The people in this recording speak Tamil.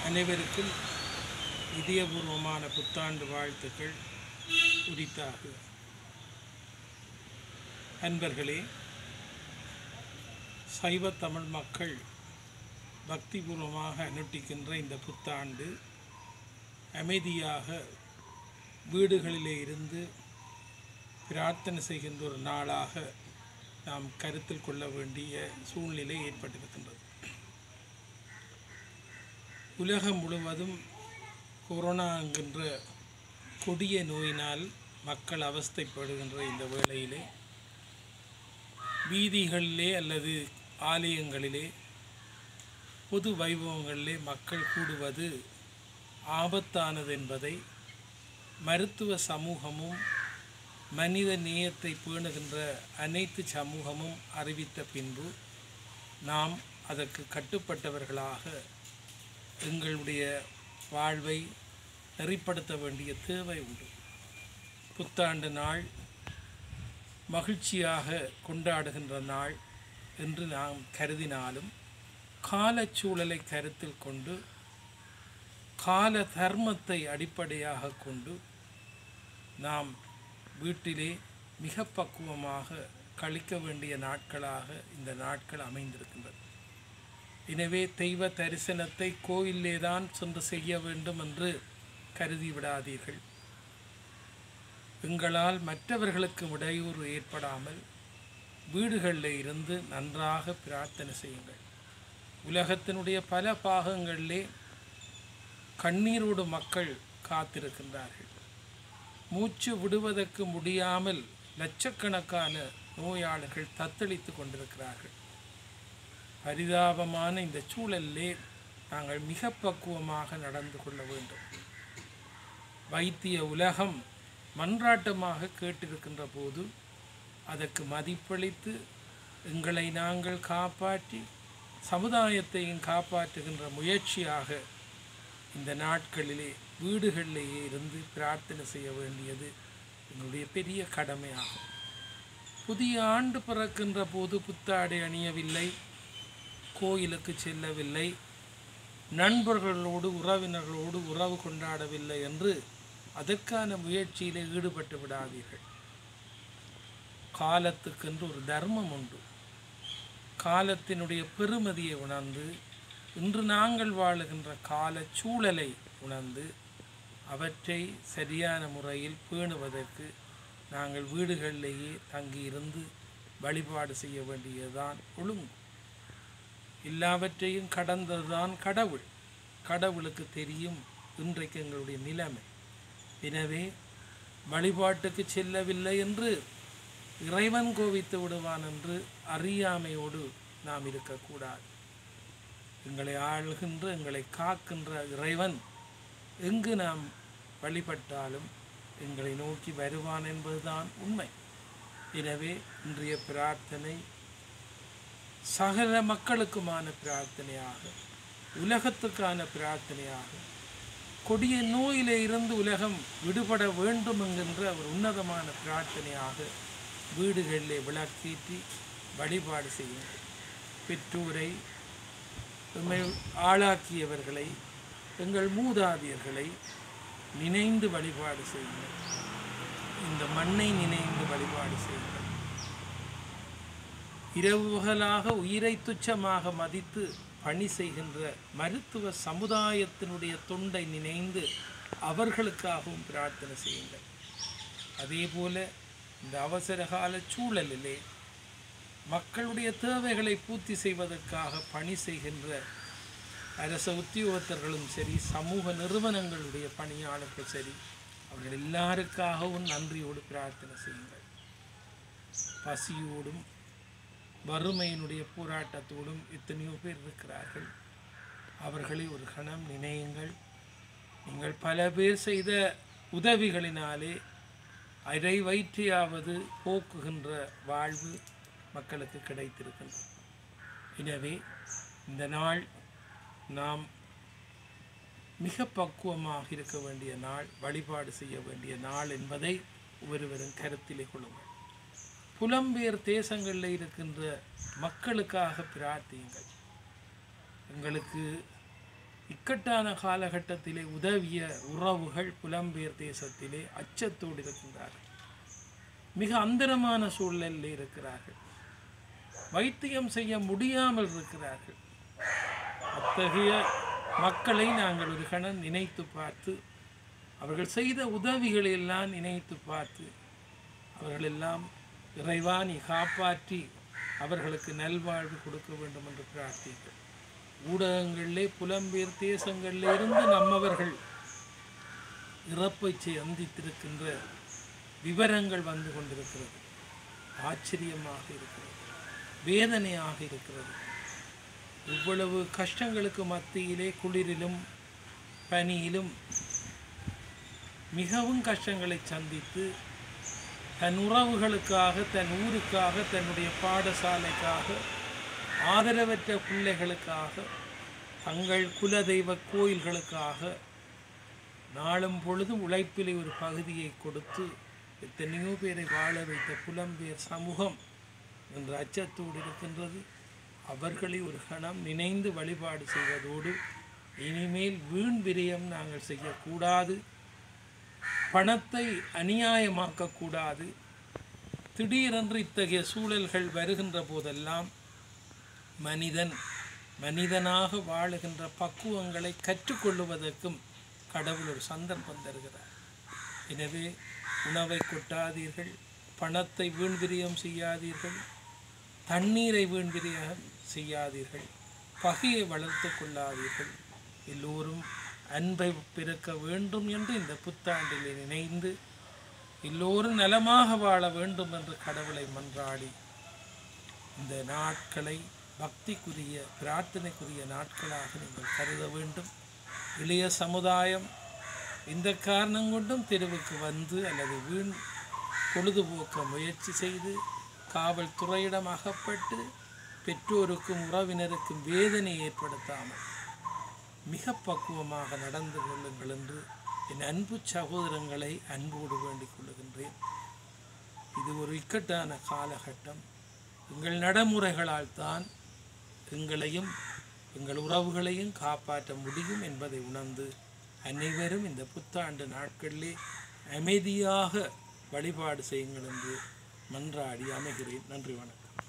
அனைவருக்கும் இதயபூர்வமான புத்தாண்டு வாழ்த்துக்கள் உரித்தாக அன்பர்களே சைவ தமிழ் மக்கள் பக்திபூர்வமாக அனுட்டிக்கின்ற இந்த புத்தாண்டு அமைதியாக வீடுகளிலே இருந்து பிரார்த்தனை செய்கின்ற ஒரு நாளாக நாம் கருத்தில் கொள்ள வேண்டிய சூழ்நிலை ஏற்பட்டிருக்கின்றது உலகம் முழுவதும் கொரோனா என்கின்ற கொடிய நோயினால் மக்கள் அவஸ்தைப்படுகின்ற இந்த வேளையிலே வீதிகளிலே அல்லது ஆலயங்களிலே பொது வைபவங்களிலே மக்கள் கூடுவது ஆபத்தானது என்பதை மருத்துவ சமூகமும் மனித நேயத்தை பேணுகின்ற அனைத்து சமூகமும் அறிவித்த பின்பு நாம் அதற்கு கட்டுப்பட்டவர்களாக எங்களுடைய வாழ்வை நெறிப்படுத்த வேண்டிய தேவை உண்டு புத்தாண்டு நாள் மகிழ்ச்சியாக கொண்டாடுகின்ற நாள் என்று நாம் கருதினாலும் காலச்சூழலை கருத்தில் கொண்டு கால தர்மத்தை அடிப்படையாக கொண்டு நாம் வீட்டிலே மிக பக்குவமாக கழிக்க வேண்டிய நாட்களாக இந்த நாட்கள் அமைந்திருக்கின்றது எனவே தெய்வ தரிசனத்தை கோயிலே தான் சென்று செய்ய வேண்டும் என்று கருதி விடாதீர்கள் எங்களால் மற்றவர்களுக்கு இடையூறு ஏற்படாமல் வீடுகளில் இருந்து நன்றாக பிரார்த்தனை செய்யுங்கள் உலகத்தினுடைய பல பாகங்களிலே கண்ணீரோடு மக்கள் காத்திருக்கின்றார்கள் மூச்சு விடுவதற்கு முடியாமல் லட்சக்கணக்கான நோயாளர்கள் தத்தளித்து கொண்டிருக்கிறார்கள் பரிதாபமான இந்த சூழலிலே நாங்கள் மிக பக்குவமாக நடந்து கொள்ள வேண்டும் வைத்திய உலகம் மன்றாட்டமாக கேட்டிருக்கின்ற போது அதற்கு மதிப்பளித்து எங்களை நாங்கள் காப்பாற்றி சமுதாயத்தையும் காப்பாற்றுகின்ற முயற்சியாக இந்த நாட்களிலே வீடுகளிலேயே இருந்து பிரார்த்தனை செய்ய வேண்டியது எங்களுடைய பெரிய கடமையாகும் புதிய ஆண்டு பிறக்கின்ற போது புத்தாடை அணியவில்லை கோயிலுக்கு செல்லவில்லை நண்பர்களோடு உறவினர்களோடு உறவு கொண்டாடவில்லை என்று அதற்கான முயற்சியிலே ஈடுபட்டு விடாதீர்கள் காலத்துக்கென்று ஒரு தர்மம் உண்டு காலத்தினுடைய பெருமதியை உணர்ந்து இன்று நாங்கள் வாழுகின்ற கால சூழலை உணர்ந்து அவற்றை சரியான முறையில் பேணுவதற்கு நாங்கள் வீடுகளிலேயே தங்கியிருந்து வழிபாடு செய்ய வேண்டியதுதான் ஒழுங்கு எல்லாவற்றையும் கடந்ததுதான் கடவுள் கடவுளுக்கு தெரியும் இன்றைக்கு எங்களுடைய நிலைமை எனவே வழிபாட்டுக்கு செல்லவில்லை என்று இறைவன் கோவித்து விடுவான் என்று அறியாமையோடு நாம் இருக்கக்கூடாது எங்களை ஆள்கின்ற எங்களை காக்கின்ற இறைவன் எங்கு நாம் வழிபட்டாலும் எங்களை நோக்கி வருவான் என்பதுதான் உண்மை எனவே இன்றைய பிரார்த்தனை சகல மக்களுக்குமான பிரார்த்தனையாக உலகத்துக்கான பிரார்த்தனையாக கொடிய நோயிலே இருந்து உலகம் விடுபட வேண்டும் என்கின்ற ஒரு உன்னதமான பிரார்த்தனையாக வீடுகளிலே விளக்கேற்றி வழிபாடு செய்யுங்கள் பெற்றோரை எம்மை ஆளாக்கியவர்களை எங்கள் மூதாதையர்களை நினைந்து வழிபாடு செய்யுங்கள் இந்த மண்ணை நினைந்து வழிபாடு செய்யுங்கள் இரவுகளாக உயிரை துச்சமாக மதித்து பணி செய்கின்ற மருத்துவ சமுதாயத்தினுடைய தொண்டை நினைந்து அவர்களுக்காகவும் பிரார்த்தனை செய்யுங்கள் அதே போல இந்த அவசரகால சூழலிலே மக்களுடைய தேவைகளை பூர்த்தி செய்வதற்காக பணி செய்கின்ற அரச உத்தியோகத்தர்களும் சரி சமூக நிறுவனங்களுடைய பணியாளர்கள் சரி அவர்கள் எல்லாருக்காகவும் நன்றியோடு பிரார்த்தனை செய்யுங்கள் பசியோடும் வறுமையினுடைய போராட்டத்தோடும் எத்தனையோ பேர் இருக்கிறார்கள் அவர்களை ஒரு கணம் நினையுங்கள் நீங்கள் பல பேர் செய்த உதவிகளினாலே அரை வயிற்றையாவது போக்குகின்ற வாழ்வு மக்களுக்கு கிடைத்திருக்கின்றது எனவே இந்த நாள் நாம் மிக பக்குவமாக இருக்க வேண்டிய நாள் வழிபாடு செய்ய வேண்டிய நாள் என்பதை ஒருவரும் கருத்திலே கொள்ளுங்கள் புலம்பெயர் தேசங்களில் இருக்கின்ற மக்களுக்காக பிரார்த்தியுங்கள் எங்களுக்கு இக்கட்டான காலகட்டத்திலே உதவிய உறவுகள் புலம்பெயர் தேசத்திலே அச்சத்தோடு இருக்கின்றார்கள் மிக அந்தரமான சூழலில் இருக்கிறார்கள் வைத்தியம் செய்ய முடியாமல் இருக்கிறார்கள் அத்தகைய மக்களை நாங்கள் ஒரு கணம் நினைத்து பார்த்து அவர்கள் செய்த உதவிகளை எல்லாம் நினைத்து பார்த்து அவர்களெல்லாம் இறைவா நீ காப்பாற்றி அவர்களுக்கு நல்வாழ்வு கொடுக்க வேண்டும் என்று பிரார்த்திக்கிறோம் ஊடகங்களிலே புலம்பெயர் தேசங்களில் இருந்து நம்மவர்கள் இறப்பை சந்தித்திருக்கின்ற விவரங்கள் வந்து கொண்டிருக்கிறது ஆச்சரியமாக இருக்கிறது வேதனையாக இருக்கிறது இவ்வளவு கஷ்டங்களுக்கு மத்தியிலே குளிரிலும் பனியிலும் மிகவும் கஷ்டங்களை சந்தித்து தன் உறவுகளுக்காக தன் ஊருக்காக தன்னுடைய பாடசாலைக்காக ஆதரவற்ற பிள்ளைகளுக்காக தங்கள் குலதெய்வ கோயில்களுக்காக நாளும் பொழுதும் உழைப்பிலே ஒரு பகுதியை கொடுத்து எத்தனையோ பேரை வாழ வைத்த புலம்பெயர் சமூகம் என்ற அச்சத்தோடு இருக்கின்றது அவர்களை ஒரு கணம் நினைந்து வழிபாடு செய்வதோடு இனிமேல் வீண் விரயம் நாங்கள் செய்யக்கூடாது பணத்தை அநியாயமாக்கக்கூடாது திடீரென்று இத்தகைய சூழல்கள் வருகின்ற போதெல்லாம் மனிதன் மனிதனாக வாழுகின்ற பக்குவங்களை கற்றுக்கொள்ளுவதற்கும் கடவுள் ஒரு சந்தர்ப்பம் தருகிறார் எனவே உணவை கொட்டாதீர்கள் பணத்தை வீண்விரியம் செய்யாதீர்கள் தண்ணீரை வீண்விரியம் செய்யாதீர்கள் பகையை வளர்த்து கொள்ளாதீர்கள் எல்லோரும் அன்பை பெருக்க வேண்டும் என்று இந்த புத்தாண்டில் இணைந்து எல்லோரும் நலமாக வாழ வேண்டும் என்று கடவுளை மன்றாடி இந்த நாட்களை பக்திக்குரிய பிரார்த்தனைக்குரிய நாட்களாக நீங்கள் கருத வேண்டும் இளைய சமுதாயம் இந்த காரணம் கொண்டும் தெருவுக்கு வந்து அல்லது வீண் பொழுதுபோக்க முயற்சி செய்து காவல்துறையிடம் அகப்பட்டு பெற்றோருக்கும் உறவினருக்கும் வேதனை ஏற்படுத்தாமல் மிக பக்குவமாக நடந்து கொள்ளுங்கள் என்று என் அன்பு சகோதரங்களை அன்போடு வேண்டிக் கொள்ளுகின்றேன் இது ஒரு இக்கட்டான காலகட்டம் எங்கள் நடைமுறைகளால் தான் எங்களையும் எங்கள் உறவுகளையும் காப்பாற்ற முடியும் என்பதை உணர்ந்து அனைவரும் இந்த புத்தாண்டு நாட்களிலே அமைதியாக வழிபாடு செய்யுங்கள் என்று மன்றாடி அமைகிறேன் நன்றி வணக்கம்